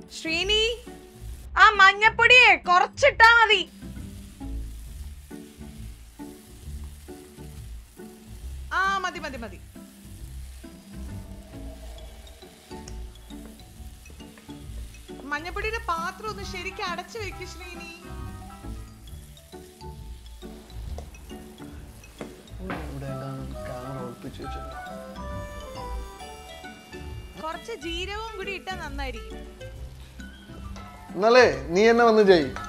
ശ്രീനി ആ മഞ്ഞപ്പൊടിയെ കുറച്ചിട്ടാ മതി ആ മതി മതി മതി മഞ്ഞപ്പൊടിയുടെ പാത്രം ഒന്ന് ശരിക്കും അടച്ചു വെക്ക് ശ്രീനി ഇവിടെ ക്യാമറ ഒളിപ്പിച്ച് വെച്ചിട്ടുണ്ട് കുറച്ച് ജീരകവും കൂടി ഇട്ടാൽ നന്നായിരിക്കും എന്നാലേ നീ എന്നെ വന്ന് ചെയ്